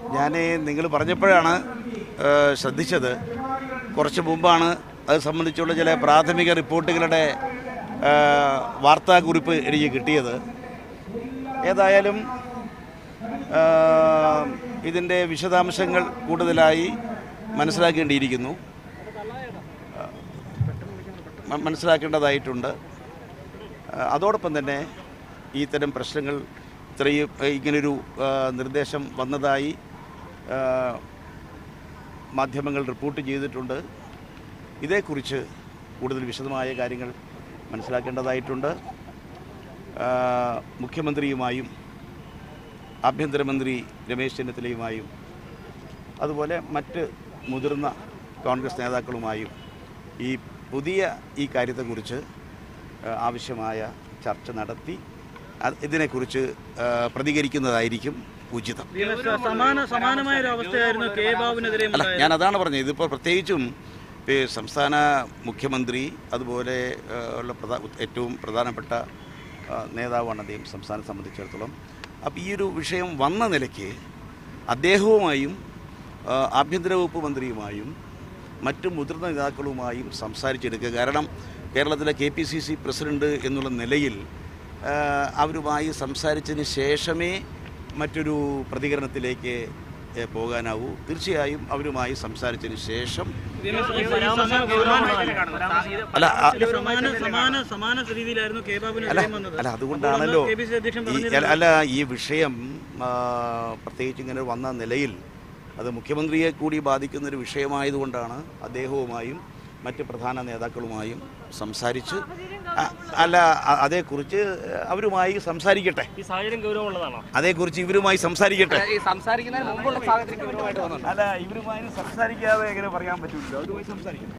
ഞാൻ നിങ്ങൾ പറഞ്ഞപ്പോഴാണ് ഏഹ്, ശ്രദ്ധിച്ചത് കുറച്ച് മുമ്പാണ് അത് സംബന്ധിച്ചുള്ള ചില പ്രാഥമിക റിപ്പോർട്ടുകളുടെ ഏഹ്, വാർത്താക്കുറിപ്പ് എനിക്ക് കിട്ടിയത് ഏതായാലും ഏഹ്, ഇതിൻ്റെ വിശദാംശങ്ങൾ കൂടുതലായി മനസ്സിലാക്കേണ്ടിയിരിക്കുന്നു മ- മനസ്സിലാക്കേണ്ടതായിട്ടുണ്ട് ആ, അതോടൊപ്പം തന്നെ ഈ തരം പ്രശ്നങ്ങൾ ഇത്രയും ആ, ഇങ്ങനൊരു ആ, നിർദ്ദേശം വന്നതായി ആ, മാധ്യമങ്ങൾ റിപ്പോർട്ട് ചെയ്തിട്ടുണ്ട് ഇതേക്കുറിച്ച് കൂടുതൽ വിശദമായ കാര്യങ്ങൾ മനസ്സിലാക്കേണ്ടതായിട്ടുണ്ട് ആ, മുഖ്യമന്ത്രിയുമായും ആഭ്യന്തരമന്ത്രി രമേശ് ചെന്നിത്തലയുമായും അതുപോലെ മറ്റ് മുതിർന്ന കോൺഗ്രസ് നേതാക്കളുമായും ഈ പുതിയ ഈ കാര്യത്തെക്കുറിച്ച് ആ, ആവശ്യമായ ചർച്ച നടത്തി അത് ഇതിനെക്കുറിച്ച് ആ, പ്രതികരിക്കുന്നതായിരിക്കും ഉചിതം സമാന സമാനമായ ഒരു അവസ്ഥയായിരുന്നു കെ ബാബുവിനെതിരെ അല്ല ഞാൻ അതാണ് പറഞ്ഞത് ഇതിപ്പോൾ പ്രത്യേകിച്ചും ഈ സംസ്ഥാന മുഖ്യമന്ത്രി അതുപോലെ ആ, ഉള്ള പ്രധാ ഏറ്റവും പ്രധാനപ്പെട്ട ആ, നേതാവാണ് അദ്ദേഹം സംസ്ഥാനം സംബന്ധിച്ചിടത്തോളം അപ്പോൾ ഈ ഒരു വിഷയം വന്ന നിലയ്ക്ക് അദ്ദേഹവുമായും ആ, ആഭ്യന്തര വകുപ്പ് മന്ത്രിയുമായും മറ്റു മുതിർന്ന നേതാക്കളുമായും സംസാരിച്ചെടുക്കുക കാരണം കേരളത്തിലെ K P C C president എന്നുള്ള നിലയിൽ ആ, അവരുമായി സംസാരിച്ചതിന് ശേഷമേ മറ്റൊരു പ്രതികരണത്തിലേക്ക് ഏ, പോകാനാവൂ തീർച്ചയായും അവരുമായി സംസാരിച്ചതിന് ശേഷം അല്ല ആ- സമാന സമാന സമാന രീതിയിലായിരുന്നു കെ അല്ല ബാബുവിനെതിരെ വന്നത് അല്ല അതുകൊണ്ടാണല്ലോ കെ പി സി അധ്യക്ഷൻ ഈ പറഞ്ഞിരുന്നു. അല്ല ഈ വിഷയം ആ, പ്രത്യേകിച്ച് ഇങ്ങനെ വന്ന നിലയിൽ അത് മുഖ്യമന്ത്രിയെ കൂടി ബാധിക്കുന്ന ഒരു വിഷയമായതുകൊണ്ടാണ് അദ്ദേഹവുമായും മറ്റ് പ്രധാന നേതാക്കളുമായും സംസാരിച്ച് ആ, അല്ല അ- അതേക്കുറിച്ച് അവരുമായി സംസാരിക്കട്ടെ ഈ സാഹചര്യം ഗൗരവമുള്ളതാണോ അതേക്കുറിച്ച് ഇവരുമായി സംസാരിക്കട്ടെ ഈ സംസാരിക്കുന്നതിന് മുമ്പുള്ള സാഹചര്യം ഗൗരവമായിട്ട് തോന്നുന്നുണ്ട് അല്ല ഇവരുമായി സംസാരിക്കാതെ എങ്ങനെ പറയാൻ പറ്റില്ല അവരുമായി സംസാരിക്കട്ടെ